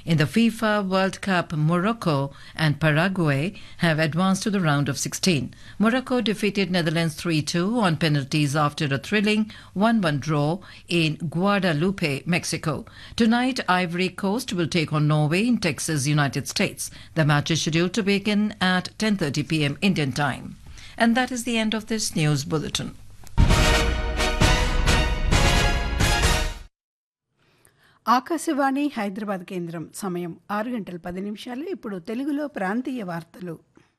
In the FIFA World Cup, Morocco and Paraguay have advanced to the round of 16. Morocco defeated Netherlands 3-2 on penalties after a thrilling 1-1 draw in Guadalupe, Mexico. Tonight, Ivory Coast will take on Norway in Texas, United States. The match is scheduled to begin at 10:30 p.m. Indian time. And that is the end of this news bulletin. Akashvani Hyderabad కేంద్రం సమయం ఆరు గంటల పది నిమిషాలు ఇప్పుడు తెలుగులో ప్రాంతీయ వార్తలు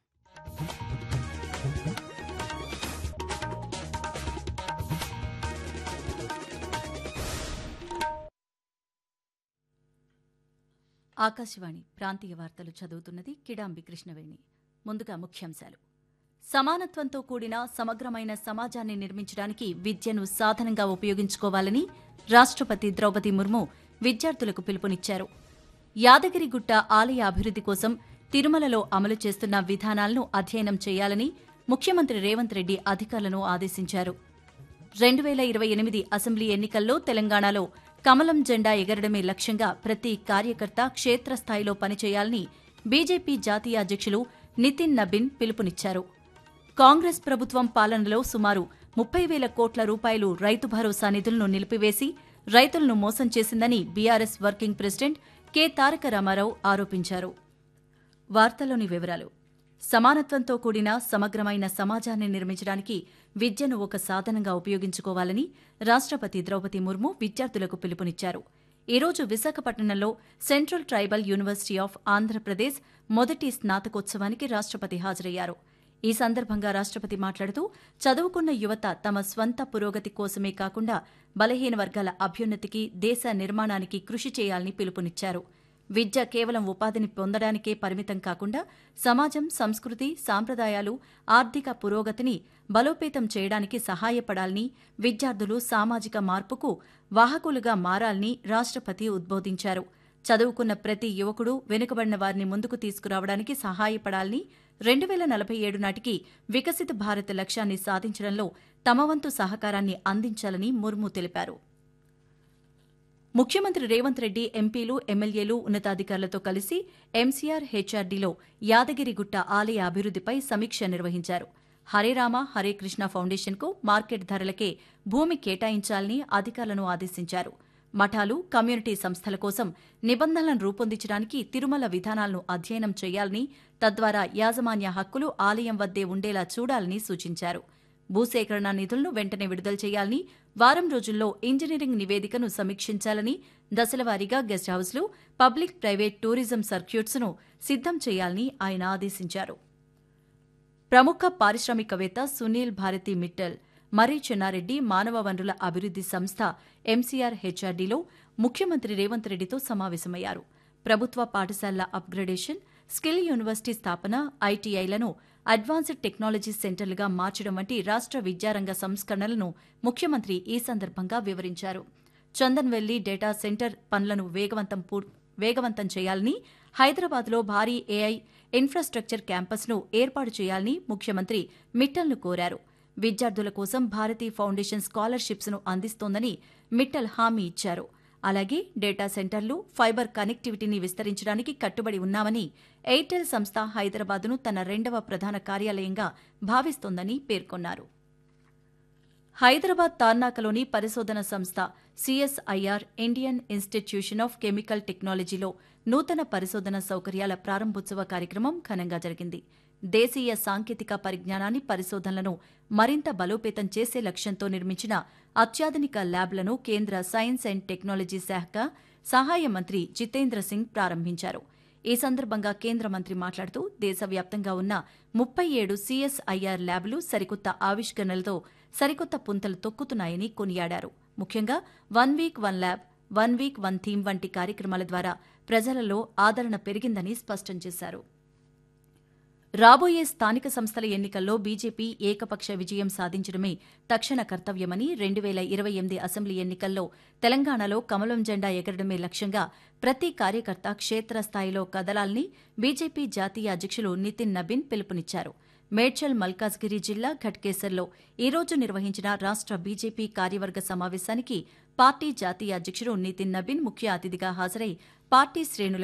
ఆకాశవాణి ప్రాంతీయ వార్తలు చదువుతున్నది కిడాంబి కృష్ణవేణి ముందుగా ముఖ్యాంశాలు సమానత్వంతో కూడిన సమగ్రమైన సమాజాన్ని నిర్మించడానికి విద్యను సాధనంగా ఉపయోగించుకోవాలని రాష్ట్రపతి ద్రౌపది ముర్ము విద్యార్థులకు పిలుపునిచ్చారు యాదగిరిగుట్ట ఆలయ అభివృద్ది కోసం తిరుమలలో అమలు చేస్తున్న విధానాలను అధ్యయనం చేయాలని ముఖ్యమంత్రి రేవంత్ రెడ్డి అధికారులను ఆదేశించారు రెండు వేల ఇరవై ఎనిమిది అసెంబ్లీ ఎన్నికల్లో తెలంగాణలో కమలం జెండా ఎగరడమే లక్ష్యంగా ప్రతి కార్యకర్త క్షేత్రస్థాయిలో పనిచేయాలని బీజేపీ జాతీయ అధ్యక్షులు నితిన్ నబిన్ పిలుపునిచ్చారు కాంగ్రెస్ ప్రభుత్వం పాలనలో సుమారు ముప్పై వేల కోట్ల రూపాయలు రైతు భరోసా నిధులను నిలిపివేసి రైతులను మోసం చేసిందని BRS working president K Taraka Rama Rao ఆరోపించారు వార్తలోని వివరాలు సమానత్వంతో కూడిన సమగ్రమైన సమాజాన్ని నిర్మించడానికి విద్యను ఒక సాధనంగా ఉపయోగించుకోవాలని రాష్ట్రపతి ద్రౌపది ముర్ము విద్యార్థులకు పిలుపునిచ్చారు ఈ రోజు విశాఖపట్నంలో central tribal university of Andhra Pradesh మొదటి స్నాతకోత్సవానికి రాష్ట్రపతి హాజరయ్యారు ఈ సందర్భంగా రాష్ట్రపతి మాట్లాడుతూ చదువుకున్న యువత తమ స్వంత పురోగతి కోసమే కాకుండా బలహీన వర్గాల అభ్యున్నతికి దేశ నిర్మాణానికి కృషి చేయాలని పిలుపునిచ్చారు విద్య కేవలం ఉపాధిని పొందడానికే పరిమితం కాకుండా సమాజం సంస్కృతి సాంప్రదాయాలు ఆర్థిక పురోగతిని బలోపేతం చేయడానికి సహాయపడాలని విద్యార్థులు సామాజిక మార్పుకు వాహకులుగా మారాలని రాష్ట్రపతి ఉద్బోధించారు చదువుకున్న ప్రతి యువకుడు వెనుకబడిన వారిని ముందుకు తీసుకురావడానికి సహాయపడాలని రెండు వేల నలభై ఏడు నాటికి వికసిత భారత్ లక్ష్యాన్ని సాధించడంలో తమ వంతు సహకారాన్ని అందించాలని ముర్ము తెలిపారు ముఖ్యమంత్రి రేవంత్ రెడ్డి ఎంపీలు ఎమ్మెల్యేలు ఉన్నతాధికారులతో కలిసి ఎంసీఆర్ హెచ్ఆర్డీలో యాదగిరిగుట్ట ఆలయ అభివృద్దిపై సమీక్ష నిర్వహించారు హరే రామ హరే కృష్ణ ఫౌండేషన్కు మార్కెట్ ధరలకే భూమి కేటాయించాలని అధికారులను ఆదేశించారు మఠాలు కమ్యూనిటీ సంస్థల కోసం నిబంధనలను రూపొందించడానికి తిరుమల విధానాలను అధ్యయనం చేయాలని తద్వారా యాజమాన్య హక్కులు ఆలయం వద్దే ఉండేలా చూడాలని సూచించారు భూసేకరణ నిధులను వెంటనే విడుదల చేయాలని వారం రోజుల్లో ఇంజనీరింగ్ నివేదికను సమీక్షించాలని దశలవారీగా గెస్ట్ హౌస్లు పబ్లిక్ ప్రైవేట్ టూరిజం సర్క్యూట్స్ను సిద్దం చేయాలని ఆయన ఆదేశించారు ప్రముఖ పారిశ్రామికవేత్త సునీల్ భారతి మిట్టల్ మర్రి చెన్నారెడ్డి మానవ వనరుల అభివృద్ది సంస్థ ఎంసీఆర్ హెచ్ఆర్డీలో ముఖ్యమంత్రి రేవంత్ రెడ్డితో సమావేశమయ్యారు ప్రభుత్వ పాఠశాలల అప్గ్రేడేషన్ స్కిల్ యూనివర్సిటీ స్థాపన ఐటీఐలను అడ్వాన్స్డ్ టెక్నాలజీ సెంటర్లుగా మార్చడం వంటి రాష్ట్ర విద్యారంగ సంస్కరణలను ముఖ్యమంత్రి ఈ సందర్భంగా వివరించారు చందన్వెల్లి డేటా సెంటర్ పనులను వేగవంతం వేగవంతం చేయాలని హైదరాబాద్లో భారీ ఏఐ ఇన్ఫ్రాస్ట్రక్చర్ క్యాంపస్ను ఏర్పాటు చేయాలని ముఖ్యమంత్రి మిట్టల్ను కోరారు విద్యార్థుల కోసం భారతీ ఫౌండేషన్ స్కాలర్షిప్స్ను అందిస్తోందని మిట్టల్ హామీ ఇచ్చారు అలాగే డేటా సెంటర్లు ఫైబర్ కనెక్టివిటీని విస్తరించడానికి కట్టుబడి ఉన్నామని ఎయిర్టెల్ సంస్థ హైదరాబాద్ను తన రెండవ ప్రధాన కార్యాలయంగా భావిస్తోందని పేర్కొన్నారు హైదరాబాద్ తార్నాకలోని పరిశోధన సంస్థ CSIR Indian institution of chemical టెక్నాలజీలో నూతన పరిశోధన సౌకర్యాల ప్రారంభోత్సవ కార్యక్రమం ఘనంగా జరిగింది దేశీయ సాంకేతిక పరిజ్ఞానాన్ని పరిశోధనలను మరింత బలోపేతం చేసే లక్ష్యంతో నిర్మించిన అత్యాధునిక ల్యాబ్లను కేంద్ర సైన్స్ అండ్ టెక్నాలజీ శాఖ సహాయ మంత్రి జితేంద్ర సింగ్ ప్రారంభించారు ఈ సందర్భంగా కేంద్ర మంత్రి మాట్లాడుతూ దేశవ్యాప్తంగా ఉన్న ముప్పై ఏడు సీఎస్ఐఆర్ ల్యాబ్లు సరికొత్త ఆవిష్కరణలతో సరికొత్త పుంతలు తొక్కుతున్నాయని కొనియాడారు ముఖ్యంగా one week one lab one week one theme వంటి కార్యక్రమాల ద్వారా ప్రజలలో ఆదరణ పెరిగిందని స్పష్టం చేశారు రాబోయే స్థానిక సంస్థల ఎన్నికల్లో బీజేపీ ఏకపక్ష విజయం సాధించడమే తక్షణ కర్తవ్యమని రెండు వేల ఇరవై ఎనిమిది అసెంబ్లీ ఎన్నికల్లో తెలంగాణలో కమలం జెండా ఎగరడమే లక్ష్యంగా ప్రతి కార్యకర్త క్షేత్రస్థాయిలో కదలాలని బీజేపీ జాతీయ అధ్యక్షులు నితిన్ నబీన్ పిలుపునిచ్చారు మేడ్చల్ మల్కాజ్గిరి జిల్లా ఘట్కేసర్లో ఈ రోజు నిర్వహించిన రాష్ట్ర బీజేపీ కార్యవర్గ సమావేశానికి పార్టీ జాతీయ అధ్యక్షుడు నితిన్ నబీన్ ముఖ్య అతిథిగా హాజరై పార్టీ శ్రేణుల